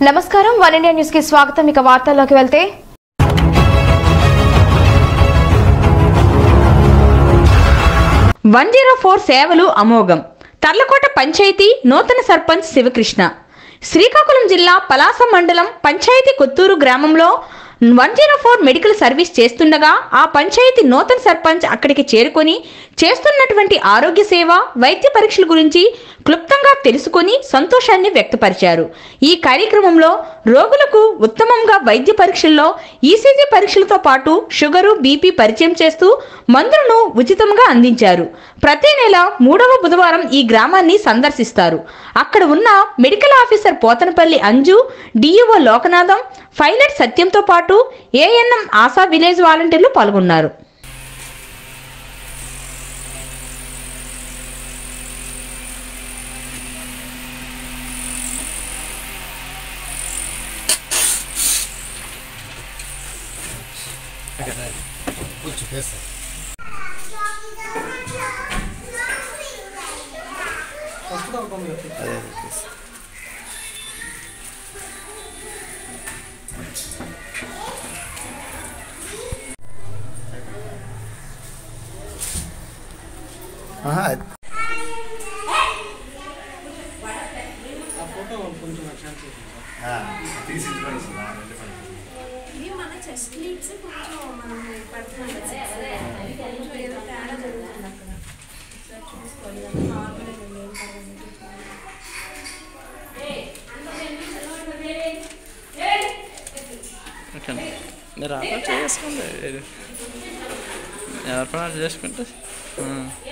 నమస్కారం one India news కి స్వాగతం ఇక వార్తల్లోకి వెళ్తే వన్ జీరో ఫోర్ సేవలు అమోఘం తర్లకోట పంచాయతీ నూతన సర్పంచ్ శివకృష్ణ శ్రీకాకుళం జిల్లా పలాస మండలం పంచాయతీ కొత్తూరు గ్రామంలో one zero four medical service చేస్తుండగా ఆ పంచాయతీ నూతన సర్పంచ్ అక్కడికి చేరుకొని చేస్తున్నటువంటి ఆరోగ్య సేవ వైద్య పరీక్షల గురించి క్లుప్తంగా తెలుసుకొని సంతోషాన్ని వ్యక్తపరిచారు ఈ కార్యక్రమంలో రోగులకు ఉత్తమంగా వైద్య పరీక్షల్లో ఈసీజీ పరీక్షలతో పాటు షుగరు బీపీ పరిచయం చేస్తూ మందులను ఉచితంగా అందించారు ప్రతి నెల మూడవ బుధవారం ఈ గ్రామాన్ని సందర్శిస్తారు అక్కడ ఉన్న medical officer Pothanapalli Anju DEO Lokanatham pilot సత్యంతో పాటు ఏఎన్ఎం ఆశా విలేజ్ వాలంటీర్లు పాల్గొన్నారు ఆహా, ఆ, తీసి ఇదిగోండి సార్, ఆ, రెండు పని. ఇది మన చెస్ట్ లీడ్స్ కొంచెం మనం పడుతున్నాం కదా కొంచెం ఏదో తేడా జరుగుతుంది అక్కడ ఒకసారి చూసుకోవాలి అది నార్మల్గా ఏం పర్వాలేదు ఓకే మీరు అర్థం చేసుకోండి ఎవరి పని అర్థం చేసుకుంటే ఆ.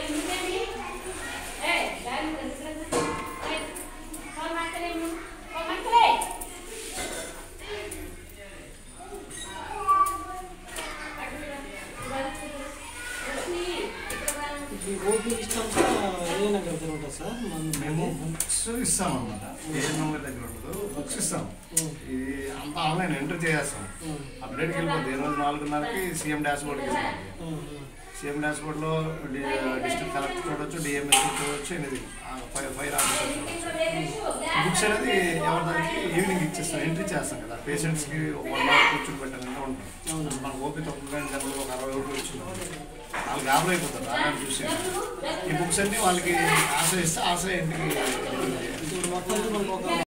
ఈ ఓపీ సిస్టమ్స్ ఏ నగర్ దగ్గర ఉంటుంది సార్ మన మేము బుక్స్ ఇస్తాం అన్నమాట ఏ నెంబర్ దగ్గర ఉండదు బుక్స్ ఇస్తాం ఇది అంతా ఆన్లైన్ ఎంటర్ చేసేస్తాం అప్డేట్కి వెళ్ళిపోతుంది ఈ రోజు నాలుగున్నరకి సీఎం డాష్ బోర్డ్కి ఇస్తాం సీఎం డాష్ బోర్డ్లో డిస్ట్రిక్ట్ కలెక్టర్ చూడొచ్చు డిఎంఎస్ చూడొచ్చు ఇది ఫైర్ ఫైర్ ఆఫీసర్ చూడొచ్చు బుక్స్ అనేది ఎవరి దానికి ఈవినింగ్ ఇచ్చేస్తాం ఎంట్రీ చేస్తాం కదా పేషెంట్స్కి వన్ అవర్ కూర్చుని పెట్టాలంటే ఉంటాం మన ఓపీ తక్కువ జనరల్ ఒక అరవై ఒకటి వచ్చింది వాళ్ళు గాబరా అయిపోతారు రాగానే చూసి ఈ బుక్స్ అన్ని వాళ్ళకి ఆశ్రయిస్తే ఆశ్రయ ఇంటికి ఇప్పుడు మొత్తం మనకు ఒక